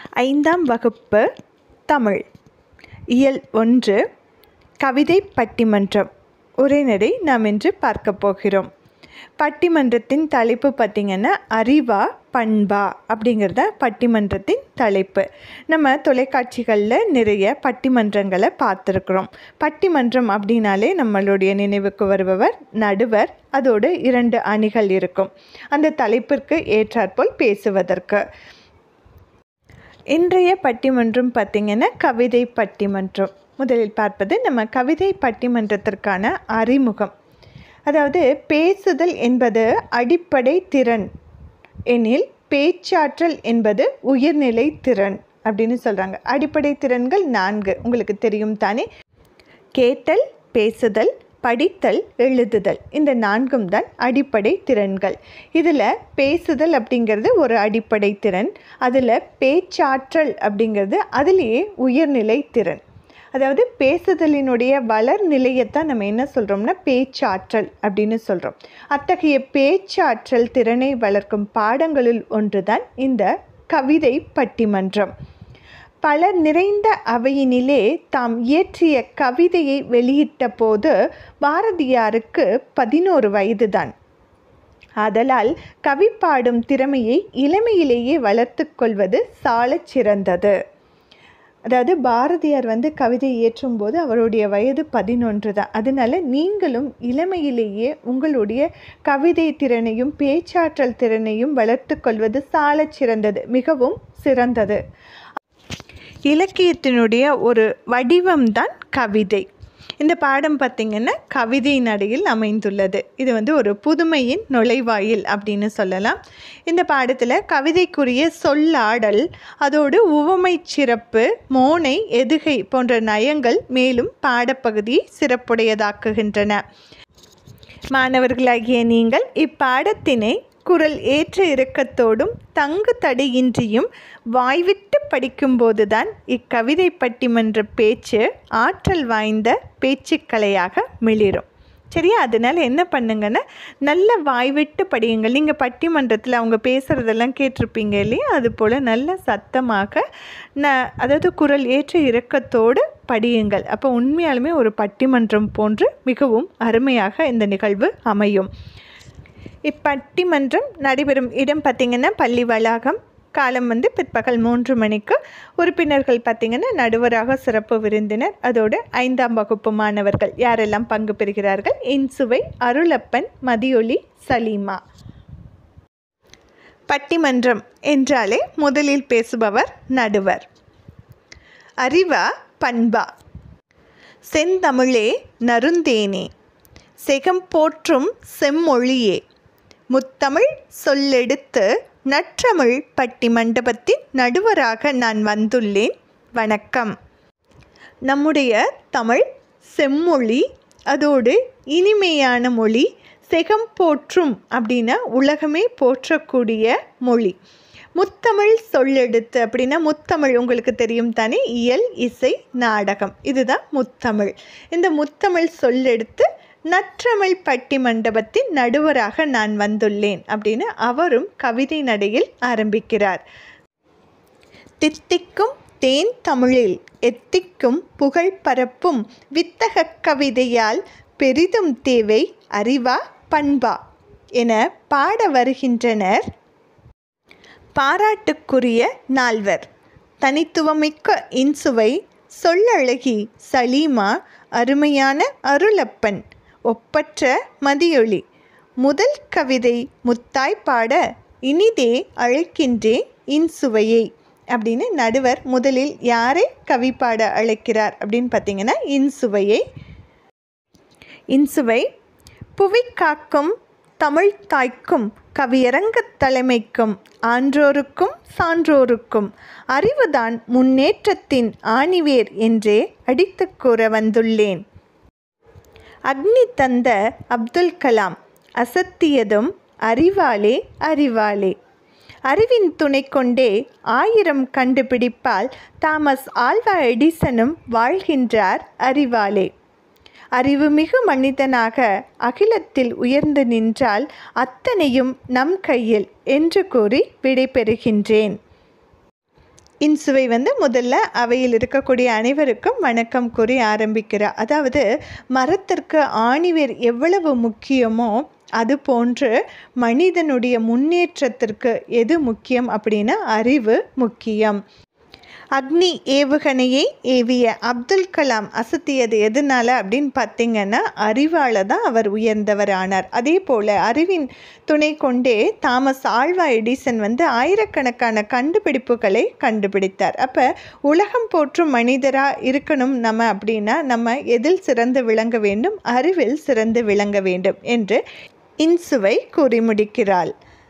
ஐந்தாம் வகுப்பு தமிழ் இயல் ஒன்று கவிதை பட்டிமன்றம் உரைநடை நாம் இன்று பார்க்க போகிறோம் பட்டிமன்றத்தின் தலைப்பு பார்த்திங்கன்னா அறிவா பண்பா அப்படிங்கிறத பட்டிமன்றத்தின் தலைப்பு நம்ம தொலைக்காட்சிகளில் நிறைய பட்டிமன்றங்களை பார்த்துருக்குறோம் பட்டிமன்றம் அப்படின்னாலே நம்மளுடைய நினைவுக்கு வருபவர் நடுவர் அதோடு இரண்டு அணிகள் இருக்கும் அந்த தலைப்பிற்கு ஏற்றாற்போல் பேசுவதற்கு இன்றைய பட்டிமன்றம் பார்த்திங்கன்னா கவிதை பட்டிமன்றம் முதலில் பார்ப்பது நம்ம கவிதை பட்டிமன்றத்திற்கான அறிமுகம் அதாவது பேசுதல் என்பது அடிப்படை திறன் எனில் பேச்சாற்றல் என்பது உயர்நிலை திறன் அப்படின்னு சொல்கிறாங்க அடிப்படை திறன்கள் நான்கு உங்களுக்கு தெரியும் தானே கேட்டல் பேசுதல் படித்தல் எழுதுதல் இந்த நான்கும் தான் அடிப்படை திறன்கள் இதில் பேசுதல் அப்படிங்கிறது ஒரு அடிப்படை திறன் அதில் பேச்சாற்றல் அப்படிங்கிறது அதுலேயே உயர்நிலை திறன் அதாவது பேசுதலினுடைய வளர் நிலையத்தான் நம்ம என்ன சொல்கிறோம்னா பேச்சாற்றல் அப்படின்னு சொல்கிறோம் அத்தகைய பேச்சாற்றல் திறனை வளர்க்கும் பாடங்களில் ஒன்றுதான் இந்த கவிதை பட்டிமன்றம் பலர் நிறைந்த அவையினிலே தாம் இயற்றிய கவிதையை வெளியிட்ட போது பாரதியாருக்கு பதினோரு வயதுதான் ஆதலால் கவி பாடும் திறமையை இளமையிலேயே வளர்த்து கொள்வது சாலச் சிறந்தது அதாவது பாரதியார் வந்து கவிதை இயற்றும்போது அவருடைய வயது பதினொன்று தான் அதனால நீங்களும் இளமையிலேயே உங்களுடைய கவிதை திறனையும் பேச்சாற்றல் திறனையும் வளர்த்து கொள்வது சாலச் சிறந்தது மிகவும் சிறந்தது இலக்கியத்தினுடைய ஒரு வடிவம்தான் கவிதை இந்த பாடம் பார்த்திங்கன்னா கவிதை நடையில் அமைந்துள்ளது இது வந்து ஒரு புதுமையின் நுழைவாயில் அப்படின்னு சொல்லலாம் இந்த பாடத்தில் கவிதைக்குரிய சொல்லாடல் அதோடு உவமை சிறப்பு மோனை எதுகை போன்ற நயங்கள் மேலும் பாடப்பகுதியை சிறப்புடையதாக்குகின்றன மாணவர்களாகிய நீங்கள் இப்பாடத்தினை குரல் ஏற்ற இறக்கத்தோடும் தங்கு தடையின்றியும் வாய்விட்டு படிக்கும்போதுதான் இக்கவிதை பட்டிமன்ற பேச்சு ஆற்றல் வாய்ந்த பேச்சுக்கலையாக மிளிரும் சரியா அதனால் என்ன பண்ணுங்கன்னா நல்ல வாய்விட்டு படியுங்கள் நீங்கள் பட்டிமன்றத்தில் அவங்க பேசுகிறதெல்லாம் கேட்டிருப்பீங்க இல்லையா அது போல் நல்ல சத்தமாக ந அதாவது குரல் ஏற்ற இறக்கத்தோடு படியுங்கள் அப்போ உண்மையாலுமே ஒரு பட்டிமன்றம் போன்று மிகவும் அருமையாக இந்த நிகழ்வு அமையும் இப்பட்டிமன்றம் நடைபெறும் இடம் பார்த்திங்கன்னா பள்ளி வளாகம் காலம் வந்து பிற்பகல் மூன்று மணிக்கு உறுப்பினர்கள் பார்த்திங்கன்னா நடுவராக சிறப்பு விருந்தினர் அதோடு ஐந்தாம் வகுப்பு மாணவர்கள் யாரெல்லாம் பங்கு பெறுகிறார்கள் இன்சுவை அருளப்பன் மதியொலி சலீமா பட்டிமன்றம் என்றாலே முதலில் பேசுபவர் நடுவர் அறிவா பண்பா செந்தமிழே நருந்தேனே செகம் போற்றும் செம்மொழியே முத்தமிழ் சொல்லெடுத்து நற்றமிழ் பட்டி மண்டபத்தின் நடுவராக நான் வந்துள்ளேன் வணக்கம் நம்முடைய தமிழ் செம்மொழி அதோடு இனிமையான மொழி செகம் போற்றும் அப்படின்னா உலகமே போற்றக்கூடிய மொழி முத்தமிழ் சொல்லெடுத்து அப்படின்னா முத்தமிழ் உங்களுக்கு தெரியும் தானே இயல் இசை நாடகம் இதுதான் முத்தமிழ் இந்த முத்தமிழ் சொல்லெடுத்து நற்றமிழ் பட்டி மண்டபத்தின் நடுவராக நான் வந்துள்ளேன் அப்படின்னு அவரும் கவிதை நடையில் ஆரம்பிக்கிறார் தித்திக்கும் தேன் தமிழில் எத்திக்கும் புகழ் பரப்பும் வித்தக கவிதையால் பெரிதும் தேவை அறிவா பண்பா என பாட வருகின்றனர் பாராட்டுக்குரிய நால்வர் தனித்துவமிக்க இன்சுவை சொல்லழகி சலீமா அருமையான அருளப்பன் ஒப்பற்ற மதியொளி முதல் கவிதை முத்தாய் பாட இனிதே அழைக்கின்றேன் இன்சுவையை அப்படின்னு நடுவர் முதலில் யாரை கவி பாட அழைக்கிறார் அப்படின்னு பார்த்தீங்கன்னா இன்சுவையை இன்சுவை புவி காக்கும் தமிழ் தாய்க்கும் கவியரங்கத் தலைமைக்கும் ஆன்றோருக்கும் சான்றோருக்கும் அறிவுதான் முன்னேற்றத்தின் ஆணிவேர் என்றே அடித்து கூற வந்துள்ளேன் அக்னி தந்த அப்துல் கலாம் அசத்தியதும் அறிவாலே அறிவாலே அறிவின் துணை கொண்டே ஆயிரம் கண்டுபிடிப்பால் தாமஸ் ஆல்வா எடிசனும் வாழ்கின்றார் அறிவாலே அறிவுமிகு மனிதனாக அகிலத்தில் உயர்ந்து நின்றால் அத்தனையும் நம் கையில் என்று கூறி விடைபெறுகின்றேன் இன்சுவை வந்து முதல்ல அவையில் இருக்கக்கூடிய அனைவருக்கும் வணக்கம் கூறி ஆரம்பிக்கிறார் அதாவது மரத்திற்கு ஆணிவேர் எவ்வளவு முக்கியமோ அது போன்று மனிதனுடைய முன்னேற்றத்திற்கு எது முக்கியம் அப்படின்னா அறிவு முக்கியம் அக்னி ஏவுகணையை ஏவிய அப்துல் கலாம் அசத்தியது எதனால அப்படின்னு பார்த்தீங்கன்னா அறிவால் தான் அவர் உயர்ந்தவர் ஆனார் அதே போல் அறிவின் துணை கொண்டே தாமஸ் ஆல்வா எடிசன் வந்து ஆயிரக்கணக்கான கண்டுபிடிப்புகளை கண்டுபிடித்தார் அப்போ உலகம் போற்றும் மனிதராக இருக்கணும் நம்ம அப்படின்னா நம்ம எதில் சிறந்து விளங்க வேண்டும் அறிவில் சிறந்து விளங்க வேண்டும் என்று இன்சுவை கூறி முடிக்கிறாள்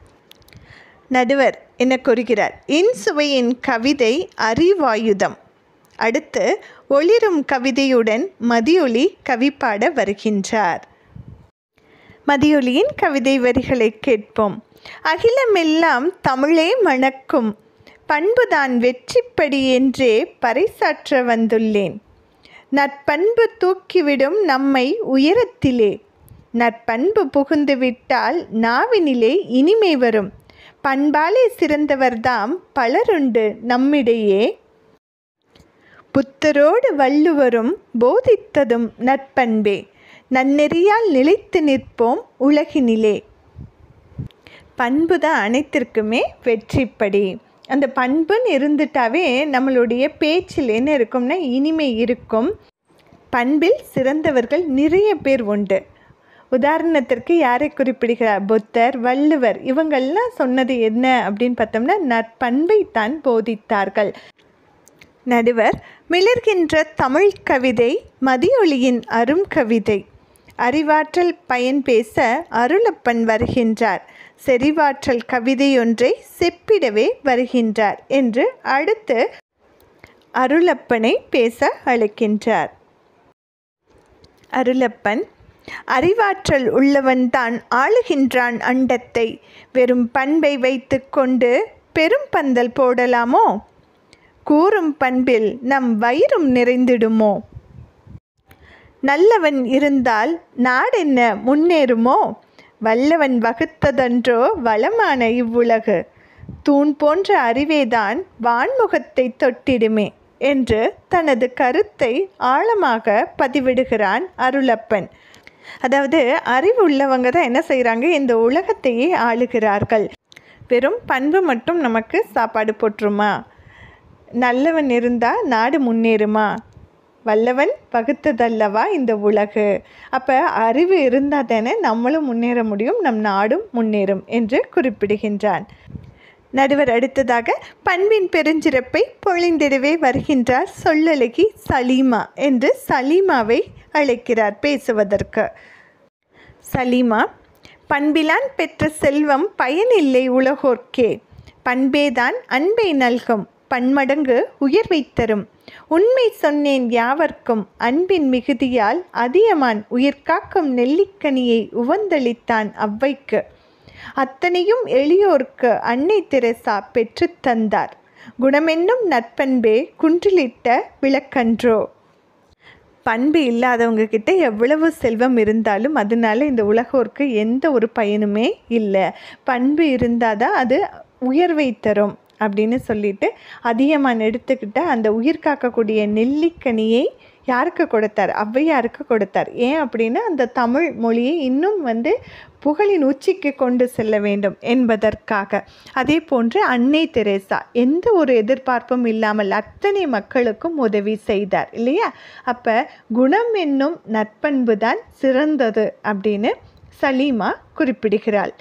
நடுவர் என்ன கூறுகிறார் இன்சுவையின் கவிதை அறிவாயுதம் அடுத்து ஒளிரும் கவிதையுடன் மதியொலி கவிப்பாட வருகின்றார் மதியொலியின் கவிதை வரிகளை கேட்போம் அகிலமெல்லாம் தமிழே மணக்கும் பண்புதான் வெற்றிப்படி என்றே பறைசாற்ற வந்துள்ளேன் நற்பண்பு தூக்கிவிடும் நம்மை உயரத்திலே நற்பண்பு புகுந்துவிட்டால் நாவினிலே இனிமை வரும் பண்பாலே சிறந்தவர்தாம் பலருண்டு நம்மிடையே புத்தரோடு வள்ளுவரும் போதித்ததும் நற்பண்பே நன்னெறியால் நிலைத்து நிற்போம் உலகினிலே பண்பு தான் அனைத்திற்குமே வெற்றிப்படி அந்த பண்புன்னு இருந்துட்டாவே நம்மளுடைய பேச்சில் என்ன இருக்கும்னா இனிமை இருக்கும் பண்பில் சிறந்தவர்கள் நிறைய பேர் உண்டு உதாரணத்திற்கு யாரை குறிப்பிடுகிறார் புத்தர் வள்ளுவர் இவங்கள்லாம் சொன்னது என்ன அப்படின்னு பார்த்தோம்னா நற்பண்பை தான் போதித்தார்கள் நடுவர் மிளர்கின்ற தமிழ் கவிதை மதியொலியின் அரும் கவிதை அறிவாற்றல் பயன் பேச அருளப்பன் வருகின்றார் செறிவாற்றல் கவிதையொன்றை செப்பிடவே வருகின்றார் என்று அடுத்து அருளப்பனை பேச அழைக்கின்றார் அருளப்பன் அறிவாற்றல் உள்ளவன்தான் ஆளுகின்றான் அண்டத்தை வெறும் பண்பை வைத்துக்கொண்டு பெரும் பந்தல் போடலாமோ கூறும் பண்பில் நம் வயிறும் நிறைந்திடுமோ நல்லவன் இருந்தால் நாடென்ன முன்னேறுமோ வல்லவன் வகுத்ததன்றோ வளமான இவ்வுலகு தூண் போன்ற அறிவேதான் வான்முகத்தை தொட்டிடுமே என்று தனது கருத்தை ஆழமாக பதிவிடுகிறான் அருளப்பன் அதாவது அறிவு உள்ளவங்க தான் என்ன செய்கிறாங்க இந்த உலகத்தையே ஆளுகிறார்கள் வெறும் பண்பு மட்டும் நமக்கு சாப்பாடு போட்டுருமா நல்லவன் இருந்தால் நாடு முன்னேறுமா வல்லவன் வகுத்ததல்லவா இந்த உலகு அப்போ அறிவு இருந்தால் தானே நம்மளும் முன்னேற முடியும் நம் நாடும் முன்னேறும் என்று குறிப்பிடுகின்றான் நடுவர் அடுத்ததாக பண்பின் பெருஞ்சிறப்பை பொழிந்திடவே வருகின்றார் சொல்லழகி சலீமா என்று சலீமாவை அழைக்கிறார் பேசுவதற்கு சலீமா பண்பிலான் பெற்ற செல்வம் பயனில்லை உலகோர்க்கே பண்பேதான் அன்பை நல்கும் பன்மடங்கு உயர்வை தரும் உண்மை சொன்னேன் யாவர்க்கும் அன்பின் மிகுதியால் அதியமான் உயிர்காக்கும் நெல்லிக்கனியை உவந்தளித்தான் அவ்வைக்கு அத்தனையும் எளியோர்க்கு அன்னை தெரசா பெற்றுத் தந்தார் குணமென்னும் நற்பண்பே குன்றிலிட்ட விளக்கன்றோ பண்பு இல்லாதவங்க கிட்ட எவ்வளவு செல்வம் இருந்தாலும் அதனால இந்த உலகோருக்கு எந்த ஒரு பயனுமே இல்லை பண்பு இருந்தால் தான் அது உயர்வை தரும் அப்படின்னு சொல்லிட்டு அதியமான் எடுத்துக்கிட்ட அந்த உயிர் காக்கக்கூடிய நெல்லிக்கனியை யாருக்கு கொடுத்தார் ஔவையாருக்கு கொடுத்தார் ஏன் அப்படின்னா அந்த தமிழ் மொழியை இன்னும் வந்து புகழின் உச்சிக்கு கொண்டு செல்ல வேண்டும் என்பதற்காக அதே போன்று அன்னை தெரேசா எந்த ஒரு எதிர்பார்ப்பும் இல்லாமல் அத்தனை மக்களுக்கும் உதவி செய்தார் இல்லையா அப்போ குணம் என்னும் நற்பண்பு தான் சிறந்தது அப்படின்னு சலீமா குறிப்பிடுகிறாள்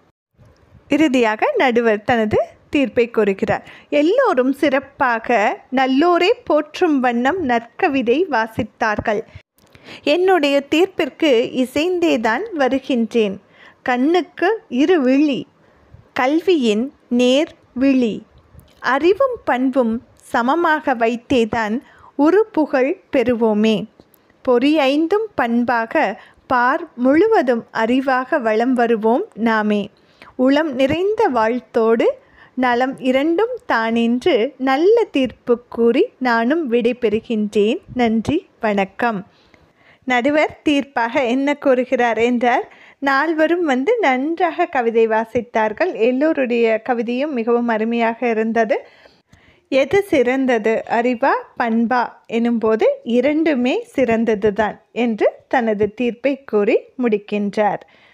இறுதியாக நடுவர் தனது தீர்ப்பை கூறுகிறார் எல்லோரும் சிறப்பாக நல்லோரே போற்றும் வண்ணம் நற்கவிதை வாசித்தார்கள் என்னுடைய தீர்ப்பிற்கு இசைந்தேதான் வருகின்றேன் கண்ணுக்கு இரு விழி கல்வியின் நேர் விழி அறிவும் பண்பும் சமமாக வைத்தேதான் ஒரு புகழ் பெறுவோமே பொறி ஐந்தும் பண்பாக பார் முழுவதும் அறிவாக வளம் வருவோம் நாமே உளம் நிறைந்த வாழ்த்தோடு நலம் இரண்டும் தானென்று நல்ல தீர்ப்பு கூறி நானும் விடை பெறுகின்றேன் நன்றி வணக்கம் நடுவர் தீர்ப்பாக என்ன கூறுகிறார் என்றார் நால்வரும் வந்து நன்றாக கவிதை வாசித்தார்கள் எல்லோருடைய கவிதையும் மிகவும் அருமையாக இருந்தது எது சிறந்தது அறிவா பண்பா எனும்போது இரண்டுமே சிறந்ததுதான் என்று தனது தீர்ப்பை கூறி முடிக்கின்றார்